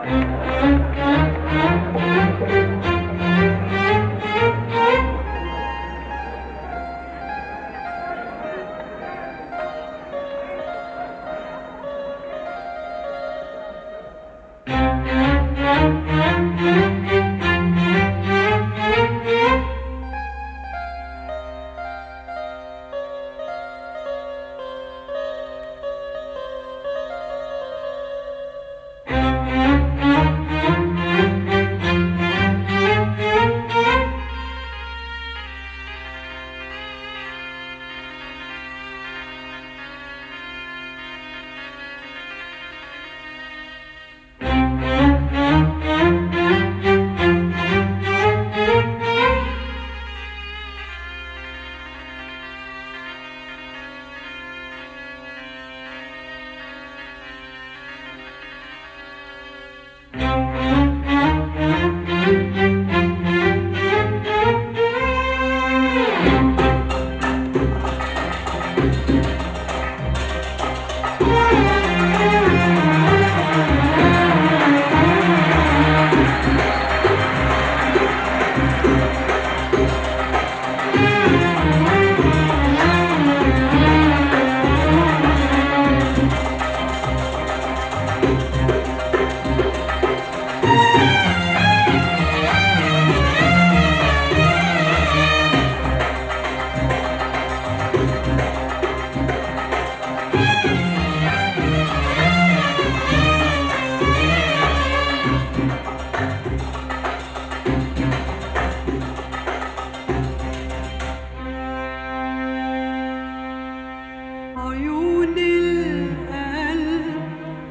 عيون القلب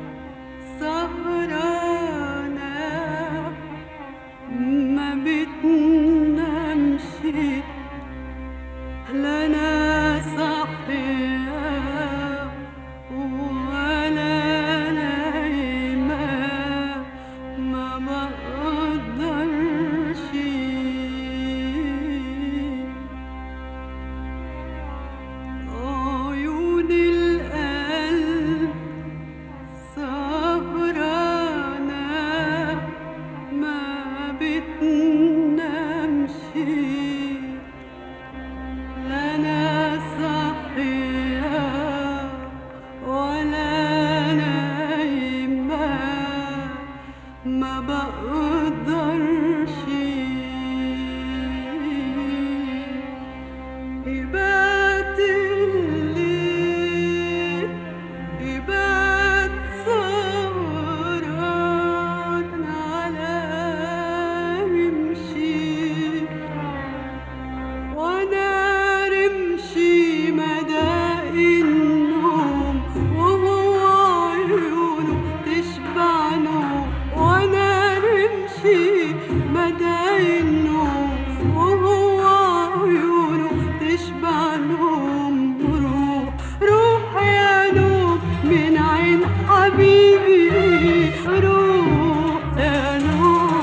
سهرانة ما بتنامش لا أنا صاحية ولا نايمة ما بقدرش عيون القلب سهرانة ما بتنامش لا أنا صاحية ولا نايمة ما بقدرش يبات الليل يبات سهران على رمشي وانا رمشي مدى النوم وهو عيونه تشبع نوم وانا رمشي مدى النوم وهو عيونه تشبع نوم روح روح يا نوم من عين حبيبي روح يا نوم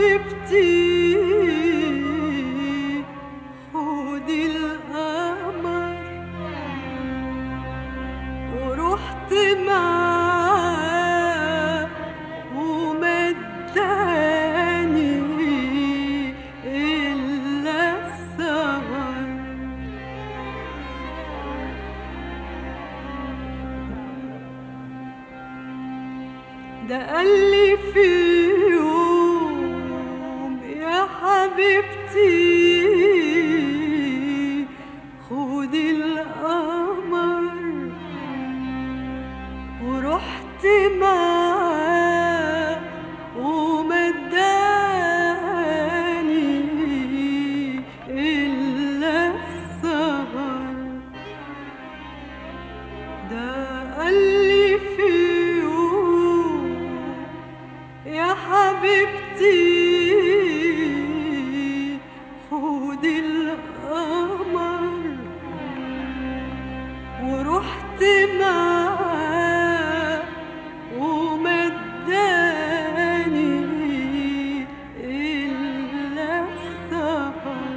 حبيبتي خدي القمر ورحت معاه ومداني إلا السهر ده قال لي في يوم يا حبيبتي خدي القمر ورحت معاه ومداني إلا السهر ده قال لي في يوم يا حبيبتي خدي القمر ورحت معاه ومداني إلا السهر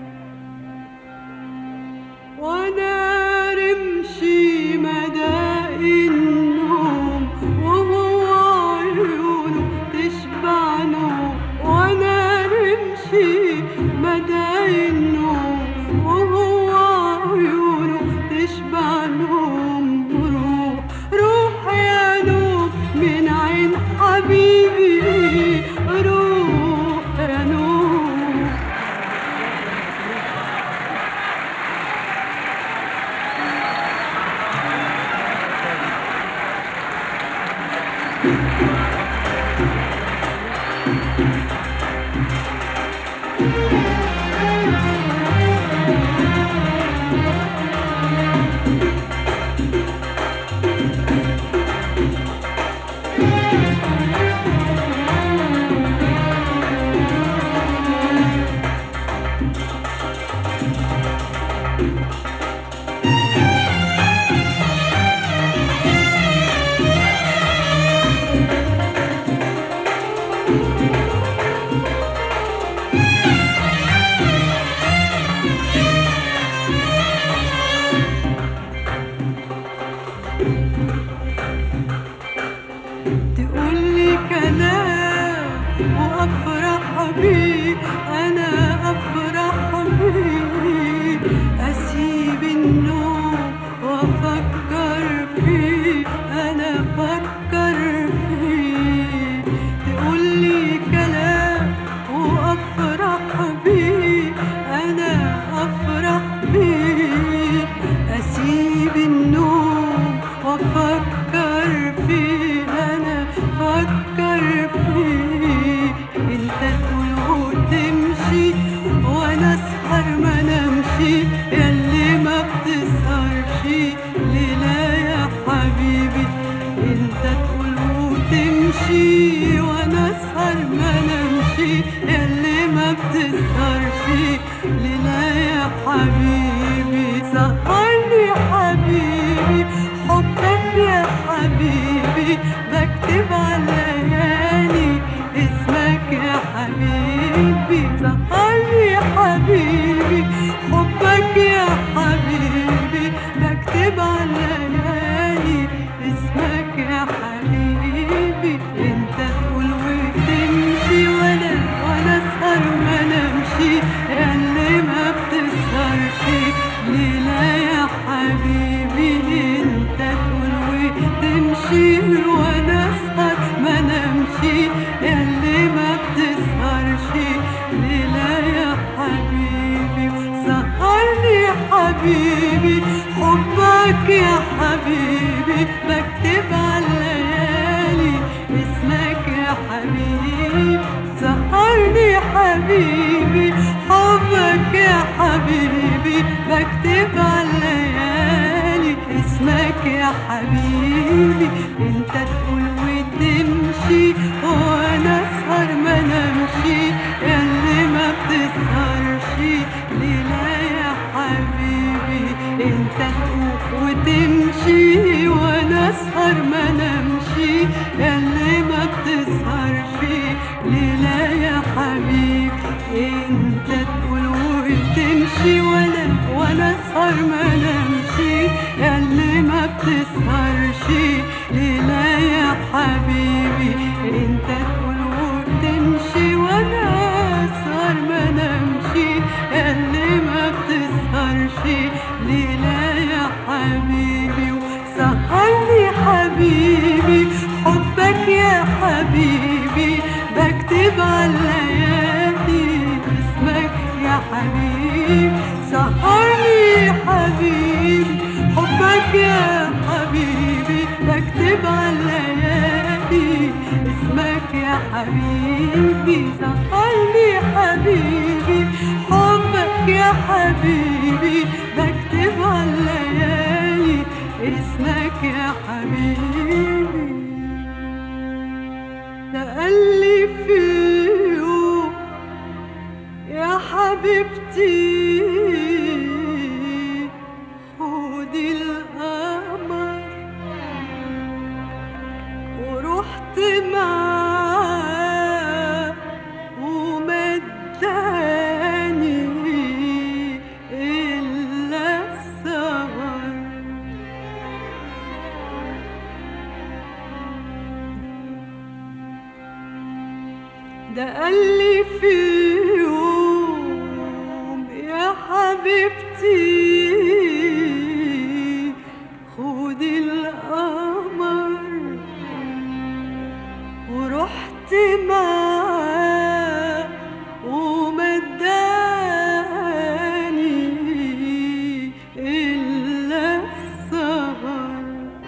وانا رمشي مدى النوم وهو عيونه تشبع نوم وانا رمشي مدى النوم وهو عيونه تشبع نوم روح روح يا نوم من عين حبيبي روح يا نوم تقولي كلام وافرح بيه انا افرح بيه اسيب النوم وافكر فيه انا افكر فيه تقولي كلام وافرح بيه انا افرح بيه اسيب النوم وافكر فيه انا افكر فيه انت تقول وتمشي وانا اسهر ما نمشي ياللي ما بتسهرش ليلة يا حبيبي انت تقول وتمشي وانا اسهر ما نمشي ياللي ما بتسهرش ليلة يا حبيبي سهرني حبيبي حبك يا حبيبي بكتب على الليالي اسمك يا حبيبي سهرني حبيبي حبك يا حبيبي بكتب على الليالي اسمك يا حبيبي انت تقول وتمشي وانا وانا اسهر ما نمشي اللي ما بتسهرش ليلة يا حبيبي انت تقول وتمشي وانا اسهر ما نمشي اللي ما بتسهرش ليلة يا حبيبي سهرني حبيبي حبك يا حبيبي بكتب على الليالي اسمك يا حبيبي سهرني حبيبي حبك يا حبيبي بكتب على الليالي اسمك يا حبيبي انت تقول وتمشي وانا اسهر ما نمشي ياللي ما بتسهرش ليلة يا حبيبي انت تقول وتمشي وانا اسهر ما نمشي ياللي ما بتسهرش ليلة يا حبيبي ليلة يا حبيبي وسهرني حبيبي حبك يا حبيبي بكتب على الليالي اسمك يا حبيبي سهرني حبيبي حبك يا حبيبي بكتب على الليالي اسمك يا حبيبي سهرني حبيبي حبك يا حبيبي بكتب على الليالي اسمك يا حبيبي تقلي في يوم يا حبيبتي خدي القمر ورحت معاه ومداني إلا السهر ده قال لي في يوم يا حبيبتي خدي القمر ورحت معاه ومداني إلا السهر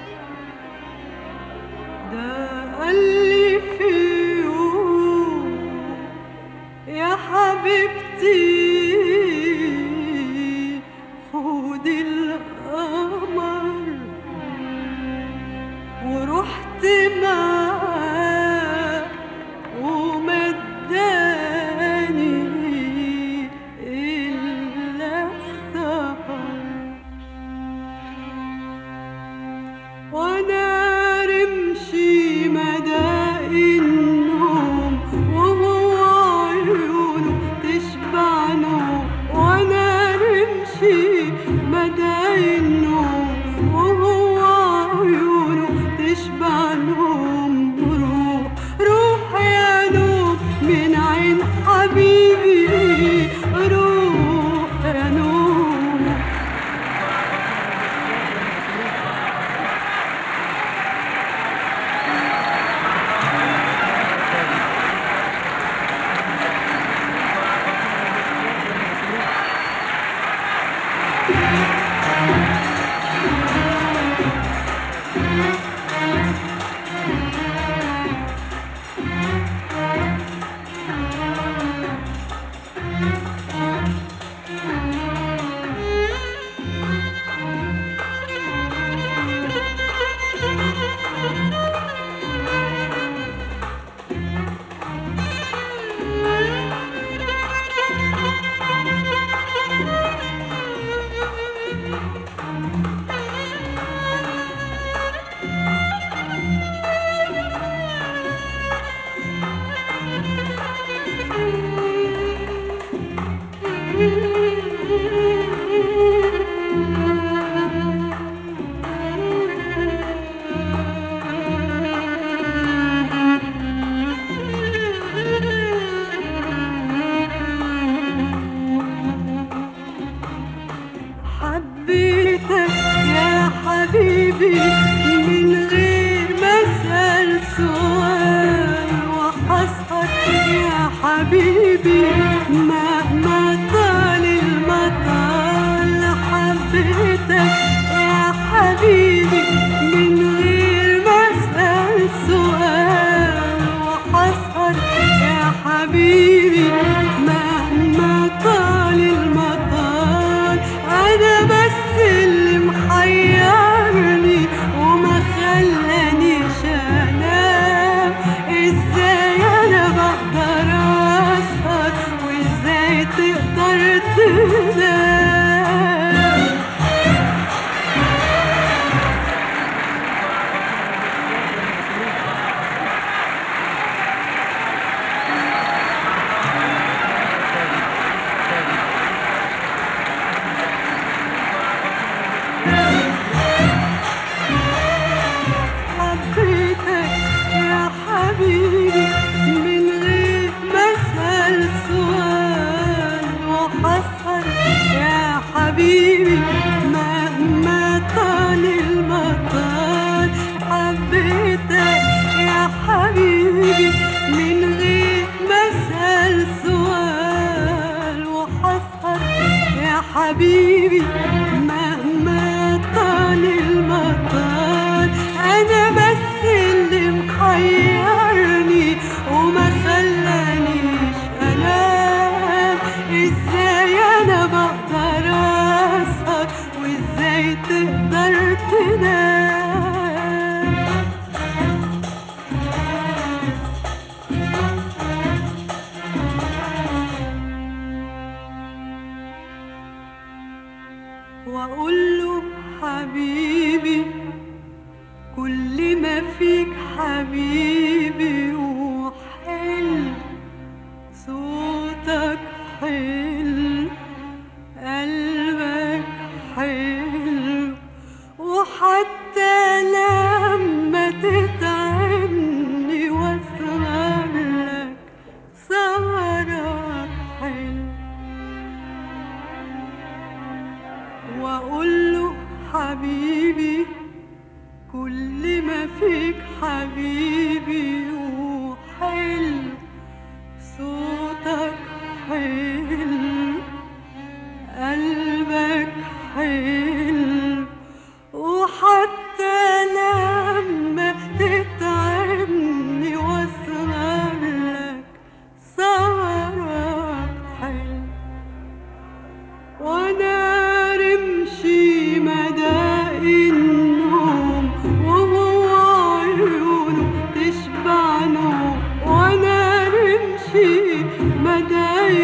ده قال لي في يوم يا حبيبتي خدي القمر ورحت معاه ومداني إلا السهر وانا رمشي مدى النوم وهو عيونه تشبع نوم وانا رمشي مدى النوم وهو عيونه تشبع نوم روح روح يا نوم من عين حبيبي روح يا نوم حبيتك يا حبيبي من غير ما اسال سؤال وحسهر يا حبيبي مهما طال المطال حبيتك يا حبيبي من غير ما اسال سؤال وحسهر يا حبيبي مهما طال المطال انا بس اللي محيرني وما خلانيش انام ازاي انا بقدر اسهر وازاي تقدر تنام حبيتك يا حبيبي من غير ما اسال سؤال وحسهر يا حبيبي حبيبي مهما طال المطار انا بس اللي محيرني وما خلانيش انام ازاي انا بقدر اسهر وازاي تقدر تنام واقول له حبيبي كل ما فيك حبيبي وحلو صوتك حلو قلبك حلو وحتى لما تتعبني واسهر لك سهرك حلو واقول له حبيبي كل ما فيك حبيبي وحلو صوتك حلو قلبك حلو وحتى لما تتعبني واسهر لك سهرك حلو وانا رمشي مدى النوم وهو عيونه تشبع نوم وانا رمشي مدى